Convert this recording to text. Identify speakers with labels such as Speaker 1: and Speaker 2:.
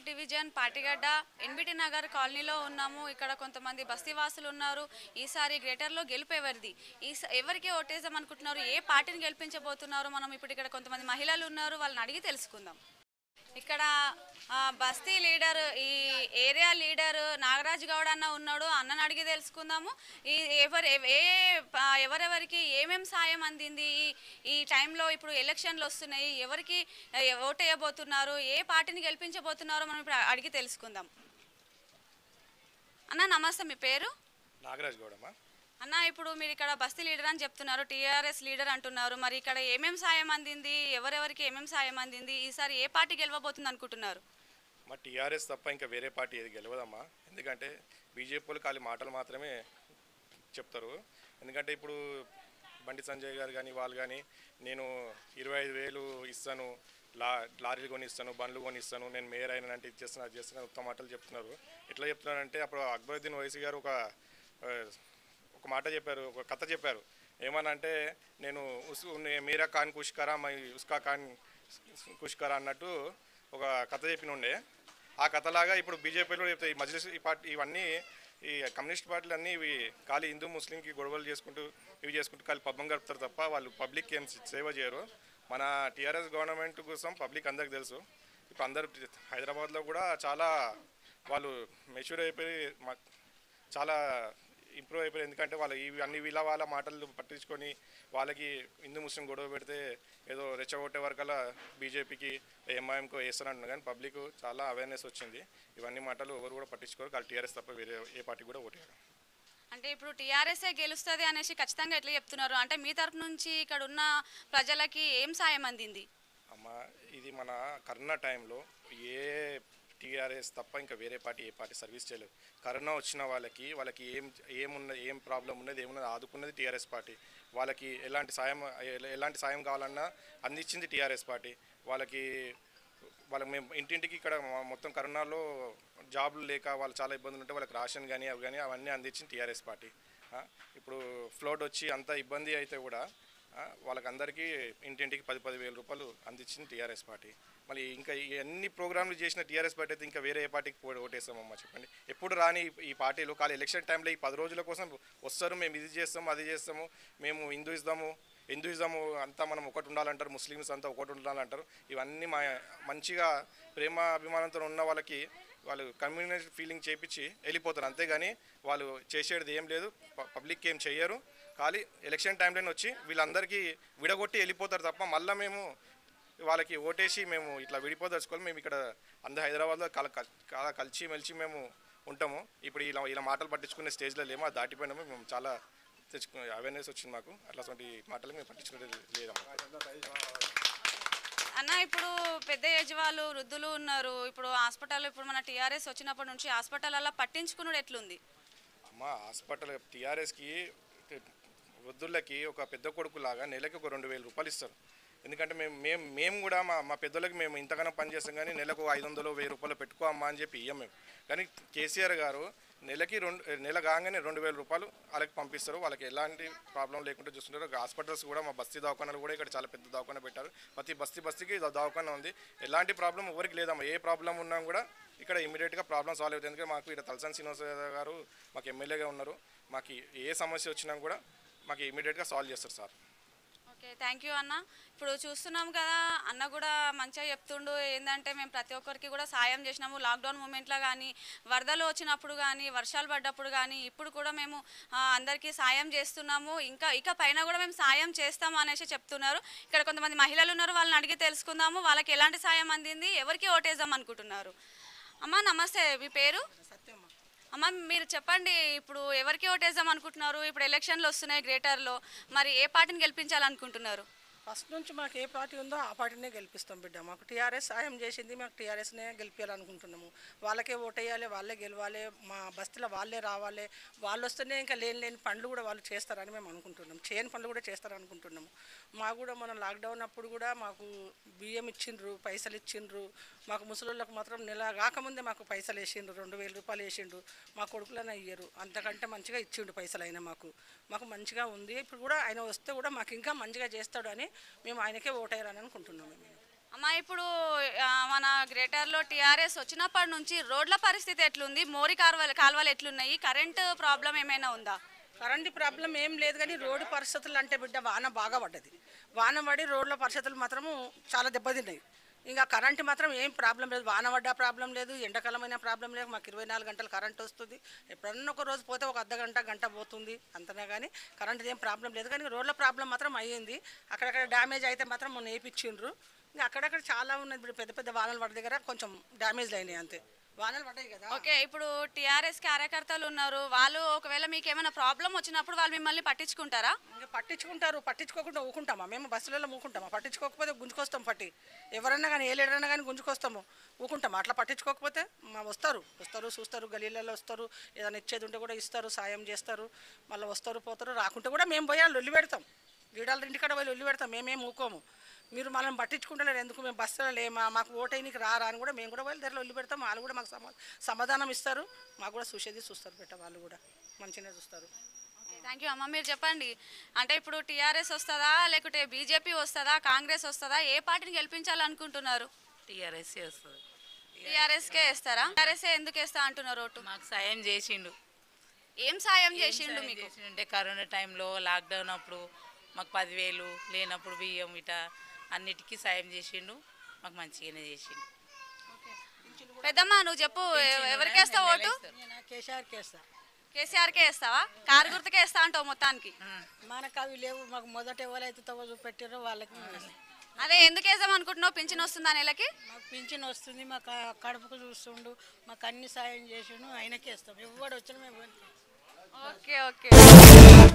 Speaker 1: Division Patigadda NBT Nagar కాలనీలో ఉన్నాము ఇక్కడ కొంతమంది బస్తీవాసులు ఉన్నారు ఈసారి గ్రేటర్లో గెలుపు ఎవరిది ఈ ఎవరికి ఓటేద్దాం అనుకుంటున్నారు ఏ పార్టీని గెలిపించబోతున్నారు మనం ఇప్పుడు ఇక్కడ కొంతమంది మహిళలు ఉన్నారు వాళ్ళని అడిగి తెలుసుకుందాం ఇక్కడ ఆ, బస్తీ లీడర్ ఈ ఏరియా లీడర్ నాగరాజ్ గౌడ్ అన్న ఉన్నాడు అన్నని అడిగి తెలుసుకుందాము ఈ ఎవరు ఎవ- ఏ ఆ, ఎవరెవరికి ఏమేం సాయం అందింది ఈ ఈ టైంలో ఇప్పుడు ఎలక్షన్లు వస్తున్నాయి ఎవరికి ఆ, ఓటు వేయబోతున్నారు ఏ పార్టీని గెలిపించబోతున్నారో మనం ఇప్పుడు అడిగి తెలుసుకుందాం అన్న నమస్తే మీ పేరు
Speaker 2: నాగరాజ్ గౌడమ్మ
Speaker 1: అన్న ఇప్పుడు మీరు ఇక్కడ బస్తీ లీడర్ అని చెప్తున్నారు టీఆర్ఎస్ లీడర్ అంటున్నారు మరి ఇక్కడ ఏమేం సాయం అందింది ఎవరెవరికి ఏమేం సాయం అందింది ఈసారి ఏ పార్టీ గెలవబోతుంది అనుకుంటున్నారు
Speaker 2: మా టీఆర్ఎస్ తప్ప ఇంకా వేరే పార్టీ ఏది గెలవదమ్మా ఎందుకంటే బీజేపీ వాళ్ళు ఖాళీ మాటలు మాత్రమే చెప్తారు ఎందుకంటే ఇప్పుడు బండి సంజయ్ గారు కానీ వాళ్ళు కానీ నేను ఇరవై ఐదు వేలు ఇస్తాను లా లారీలు కొని ఇస్తాను బండ్లు కొని ఇస్తాను నేను మేయర్ అయినానంటే ఇచ్చేస్తాను అది చేస్తాను ఉత్తమ మాటలు చెప్తున్నారు ఎట్లా చెప్తున్నారంటే అప్పుడు అక్బరుద్దీన్ ఓవైసీ గారు ఒక ఆ, ఒక మాట చెప్పారు ఒక కథ చెప్పారు ఏమనంటే నేను ఉస్ నే- మీరా ఖాన్ కుష్కరా మై ఉస్కా ఖాన్ కుష్కరా అన్నట్టు ఒక కథ చెప్పిన ఉండే ఆ కథలాగా ఇప్పుడు బీజేపీలో చెప్తాయి ఈ మజ్లిస్ ఈ పార్టీ ఇవన్నీ ఈ కమ్యూనిస్ట్ పార్టీలు అన్నీ ఇవి ఖాళీ హిందూ ముస్లింకి గొడవలు చేసుకుంటూ ఇవి చేసుకుంటూ ఖాళీ పబ్బం గడుపుతారు తప్ప వాళ్ళు పబ్లిక్ ఏం సేవ చేయరు మన టీఆర్ఎస్ గవర్నమెంట్ కోసం పబ్లిక్ అందరికి తెలుసు ఇప్పుడు అందరు హైదరాబాద్లో కూడా చాలా వాళ్ళు మెచ్యూర్ అయిపోయి మా- చాలా ఇంప్రూవ్ అయిపోయారు ఎందుకంటే వాళ్ళు ఇవి అన్ని వీళ్ళ వాళ్ళ మాటలు పట్టించుకొని వాళ్ళకి హిందూ ముస్లిం గొడవ పెడితే ఏదో రెచ్చగొట్టే వరకల్లా బీజేపీకి ఎంఐఎంకో వేస్తారంటున్నారు కానీ పబ్లిక్ చాలా అవేర్నెస్ వచ్చింది ఇవన్నీ మాటలు ఎవరు కూడా పట్టించుకోరు వాళ్ళు టీఆర్ఎస్ తప్ప వేరే ఏ పార్టీ కూడా ఓటేయరు
Speaker 1: అంటే ఇప్పుడు టీఆర్ఎస్ఏ గెలుస్తుంది అనేసి ఖచ్చితంగా ఎట్లా చెప్తున్నారు అంటే మీ తరపు నుంచి ఇక్కడ ఉన్న ప్రజలకి ఏం సాయం అందింది
Speaker 2: అమ్మ ఇది మన కరోనా టైంలో ఏ టీఆర్ఎస్ తప్ప ఇంకా వేరే పార్టీ ఏ పార్టీ సర్వీస్ చేయలేదు కరోనా వచ్చిన వాళ్ళకి వాళ్ళకి ఏం ఏమున్నది ఏం ప్రాబ్లం ఉన్నది ఏమున్నది ఆదుకున్నది టీఆర్ఎస్ పార్టీ వాళ్ళకి ఎలాంటి సాయం ఎల- ఎలాంటి సాయం కావాలన్నా అందించింది టీఆర్ఎస్ పార్టీ వాళ్ళకి వాళ్ళకి మేము ఇంటింటికి ఇక్కడ మొ- మొత్తం కరోనాలో జాబులు లేక వాళ్ళు చాలా ఇబ్బందులు ఉంటే వాళ్ళకి రాషన్ కానీ అవి కానీ అవన్నీ అందించింది టీఆర్ఎస్ పార్టీ ఆ, ఇప్పుడు ఫ్లోట్ వచ్చి అంత ఇబ్బంది అయితే కూడా ఆ, వాళ్ళకందరికీ ఇంటింటికి పది పది వేల రూపాయలు అందించింది టీఆర్ఎస్ పార్టీ మళ్ళీ ఇంకా ఈ అన్ని ప్రోగ్రాంలు చేసిన టీఆర్ఎస్ పార్టీ అయితే ఇంకా వేరే ఏ పార్టీకి పో- ఓటేస్తామమ్మా చెప్పండి ఎప్పుడు రాని ఈ- ఈ పార్టీలు కాదు ఎలక్షన్ టైంలో ఈ పది రోజుల కోసం వస్తారు మేము ఇది చేస్తాము అది చేస్తాము మేము హిందూయిజము హిందూయిజము అంతా మనం ఒకటి ఉండాలంటారు ముస్లిమ్స్ అంతా ఒకటి ఉండాలంటారు ఇవన్నీ మా మంచిగా ప్రేమ అభిమానంతో ఉన్న వాళ్ళకి వాళ్ళు కమ్యూనిటీ ఫీలింగ్ చేపించి వెళ్ళిపోతారు అంతేగాని వాళ్ళు చేసేది ఏం లేదు ప- పబ్లిక్ ఏం చెయ్యరు ఖాళీ ఎలక్షన్ టైంలోనే వచ్చి వీళ్ళందరికీ విడగొట్టి వెళ్ళిపోతారు తప్ప మళ్ళీ మేము వాళ్ళకి ఓటేసి మేము ఇట్లా విడిపోదలుచుకోవాలి మేము ఇక్కడ అందరు హైదరాబాద్లో కల కల్- చాలా కలిసి మెలిసి మేము ఉంటాము ఇప్పుడు ఇలా ఇలా మాటలు పట్టించుకునే స్టేజ్లో లేమో అది దాటిపోయినాము మేము చాలా తెచ్చుకు అవేర్నెస్ వచ్చింది మాకు అట్లాంటి మాటలు మేము పట్టించుకునేది లేదమ్మా
Speaker 1: అన్న ఇప్పుడు పెద్ద ఏజ్ వాళ్ళు వృద్ధులు ఉన్నారు ఇప్పుడు హాస్పిటల్ ఇప్పుడు మన టీఆర్ఎస్ వచ్చినప్పటి నుంచి హాస్పిటల్ అలా పట్టించుకున్నాడు ఎట్లుంది
Speaker 2: అమ్మ హాస్పిటల్ టీఆర్ఎస్కి వృద్ధులకి ఒక పెద్ద కొడుకులాగా నెలకి ఒక రెండు వేల రూపాయలు ఇస్తారు ఎందుకంటే మేము మేము మేము కూడా మా మా పెద్దలకి మేము ఇంతగానో పని చేస్తాం కానీ నెలకు ఐదు వందలు వెయ్యి రూపాయలు పెట్టుకో అమ్మా అని చెప్పి ఇయ్యం మేము కానీ కేసీఆర్ గారు నెలకి రెండు నెల కాగానే రెండు వేల రూపాయలు వాళ్ళకి పంపిస్తారు వాళ్ళకి ఎలాంటి ప్రాబ్లం లేకుండా చూస్తుంటారు హాస్పిటల్స్ కూడా మా బస్తీ దవాఖానాలు కూడా ఇక్కడ చాలా పెద్ద దవాఖాన పెట్టారు ప్రతి బస్తీ బస్తీకి ద- దవాఖాన ఉంది ఎలాంటి ప్రాబ్లం ఎవరికి లేదమ్మా ఏ ప్రాబ్లం ఉన్నా కూడా ఇక్కడ ఇమీడియట్గా ప్రాబ్లం సాల్వ్ అవుతుంది ఎందుకంటే మాకు ఇక్కడ తలసాని శ్రీనివాస గారు మాకు ఎమ్మెల్యేగా ఉన్నారు మాకు ఏ సమస్య వచ్చినా కూడా మాకు ఇమీడియట్గా సాల్వ్ చేస్తారు సార్
Speaker 1: ఓకే థ్యాంక్ యూ అన్న ఇప్పుడు చూస్తున్నాం కదా అన్న కూడా మంచిగా చెప్తుండు ఏంటంటే మేము ప్రతి ఒక్కరికి కూడా సాయం చేసినాము లాక్డౌన్ మూమెంట్లో కానీ వరదలు వచ్చినప్పుడు కానీ వర్షాలు పడ్డప్పుడు కానీ ఇప్పుడు కూడా మేము ఆ, అందరికీ సాయం చేస్తున్నాము ఇంకా ఇక పైన కూడా మేము సాయం చేస్తాము అనేసి చెప్తున్నారు ఇక్కడ కొంతమంది మహిళలు ఉన్నారు వాళ్ళని అడిగి తెలుసుకుందాము వాళ్ళకి ఎలాంటి సాయం అందింది ఎవరికి ఓటేద్దాం అనుకుంటున్నారు అమ్మ నమస్తే మీ పేరు అమ్మ మీరు చెప్పండి ఇప్పుడు ఎవరికి ఓటేద్దాం అనుకుంటున్నారు ఇప్పుడు ఎలక్షన్లు వస్తున్నాయి గ్రేటర్లో మరి ఏ పార్టీని గెలిపించాలనుకుంటున్నారు
Speaker 3: ఫస్ట్ నుంచి మాకు ఏ పార్టీ ఉందో ఆ పార్టీనే గెలిపిస్తాం బిడ్డ మాకు టీఆర్ఎస్ సాయం చేసింది మాకు టీఆర్ఎస్నే గెలిపించాలనుకుంటున్నాము వాళ్ళకే ఓటేయాలి వాళ్ళే గెలవాలి మా బస్తీలో వాళ్ళే రావాలి వాళ్ళు వస్తేనే ఇంకా లేని లేని పనులు కూడా వాళ్ళు చేస్తారని మేము అనుకుంటున్నాం చేయని పనులు కూడా చేస్తారనుకుంటున్నాము మాకు కూడా మన లాక్డౌన్ అప్పుడు కూడా మాకు బియ్యం ఇచ్చిండ్రు పైసలు ఇచ్చిండ్రు మాకు ముసలోళ్ళకు మాత్రం నెల కాకముందే మాకు పైసలు వేసిండ్రు రెండు వేల రూపాయలు వేసిండ్రు మా కొడుకులనే ఇయ్యరు అంతకంటే మంచిగా ఇచ్చిండు పైసలు అయినా మాకు మాకు మంచిగా ఉంది ఇప్పుడు కూడా ఆయన వస్తే కూడా మాకు ఇంకా మంచిగా చేస్తాడు అని మేము ఆయనకే ఓటేయాలని అనుకుంటున్నాము మేము
Speaker 1: అమ్మా ఇప్పుడు ఆ, మన గ్రేటర్లో టీఆర్ఎస్ వచ్చినప్పటి నుంచి రోడ్ల పరిస్థితి ఎట్లుంది మోరి కాలువలు కాలువలు ఎట్లున్నాయి కరెంట్ ప్రాబ్లం ఏమైనా ఉందా
Speaker 3: కరెంట్ ప్రాబ్లం ఏం లేదు కానీ రోడ్డు పరిస్థితులు అంటే బిడ్డ వాన బాగా పడ్డది వాన పడి రోడ్ల పరిస్థితులు మాత్రము చాలా దెబ్బతిన్నాయి ఇంకా కరెంట్ మాత్రం ఏం ప్రాబ్లం లేదు వాన పడ్డా ప్రాబ్లం లేదు ఎండాకాలమైన ప్రాబ్లం లేదు మాకు ఇరవై నాలుగు గంటలు కరెంట్ వస్తుంది ఎప్పుడన్నా ఒక రోజు పోతే ఒక అర్ధ గంట గంట పోతుంది అంతనే కానీ కరెంట్ ఏం ప్రాబ్లం లేదు కానీ రోడ్ల ప్రాబ్లం మాత్రం అయ్యింది అక్కడక్కడ డ్యామేజ్ అయితే మాత్రం మొన్న వేయించిండ్రు ఇంకా అక్కడక్కడ చాలా ఉన్నది ఇప్పుడు పెద్ద పెద్ద వానలు పడ్డ దగ్గర కొంచెం డ్యామేజ్ అయినాయి అంతే వానలు పడ్డాయి కదా
Speaker 1: ఓకే ఇప్పుడు టీఆర్ఎస్ కార్యకర్తలు ఉన్నారు వాళ్ళు ఒకవేళ మీకు ఏమైనా ప్రాబ్లం వచ్చినప్పుడు వాళ్ళు మిమ్మల్ని పట్టించుకుంటారా
Speaker 3: ఇంకా పట్టించుకుంటారు పట్టించుకోకుండా ఊకుంటామా మేము బస్సులలో ఊకుంటామా పట్టించుకోకపోతే గుంజుకొస్తాం పట్టి ఎవరన్నా కానీ ఏ లీడరన్నా కానీ గుంజుకొస్తాము ఊకుంటాం అట్లా పట్టించుకోకపోతే మా వస్తారు వస్తారు చూస్తారు గలీలలో వస్తారు ఏదైనా ఇచ్చేది ఉంటే కూడా ఇస్తారు సాయం చేస్తారు మళ్ళీ వస్తారు పోతారు రాకుంటే కూడా మేము పోయి వాళ్ళు లొల్లి పెడతాం గీడాల ఇంటికాడ పోయి లొల్లి పెడతాం మేమేం ఊకోము మీరు మనల్ని పట్టించుకుంటలేరు ఎందుకు మేము బస్సులో లేమా మాకు ఓటైనకి రారా అని కూడా మేము కూడా వాళ్ళ దగ్గర లొల్లి పెడతాం వాళ్ళు కూడా మాకు సమా సమాధానం ఇస్తారు మాకు కూడా చూసేది చూస్తారు పెట్ట వాళ్ళు కూడా మంచిగానే చూస్తారు
Speaker 1: థ్యాంక్ యూ అమ్మ మీరు చెప్పండి అంటే ఇప్పుడు టీఆర్ఎస్ వస్తుందా లేకుంటే బీజేపీ వస్తుందా కాంగ్రెస్ వస్తుందా ఏ పార్టీని గెలిపించాలనుకుంటున్నారు
Speaker 4: టీఆర్ఎస్ వస్తుంది
Speaker 1: టీఆర్ఎస్కే వేస్తారా టీఆర్ఎస్ ఎందుకు వేస్తా అంటున్నారు ఓటు
Speaker 4: మాకు సాయం చేసిండు
Speaker 1: ఏం సాయం చేసిండు
Speaker 4: సాయం
Speaker 1: మీకు
Speaker 4: చేసిండంటే కరోనా టైంలో లాక్డౌన్ అప్పుడు మాకు పదివేలు లేనప్పుడు బియ్యం ఇట అన్నిటికీ సాయం చేసిండు మాకు మంచిగానే చేసిండు
Speaker 1: పెద్దమ్మ నువ్వు చెప్పు ఎవ- ఎవరికి వేస్తావు ఓటు
Speaker 5: నేను కేసీఆర్కి వేస్తా
Speaker 1: కేసీఆర్కే వేస్తావా కారు గుర్తుకే వేస్తా అంటావు మొత్తానికి
Speaker 5: మనకు అవి లేవు మాకు మొదట ఎవరైతే తవ్వ చూపెట్టారో వాళ్ళకి మేము వేస్తాం.
Speaker 1: అదే ఎందుకు వేద్దాం అనుకుంటున్నావు పింఛన్ వస్తుందా నెలకి
Speaker 5: మాకు పింఛన్ వస్తుంది మాకు ఆ కడుపుకు చూస్తుండు మాకు అన్ని సాయం చేసిండు ఆయనకి వేస్తాం ఎవడు వచ్చినా మేము ఇవ్వను.
Speaker 1: Okay okay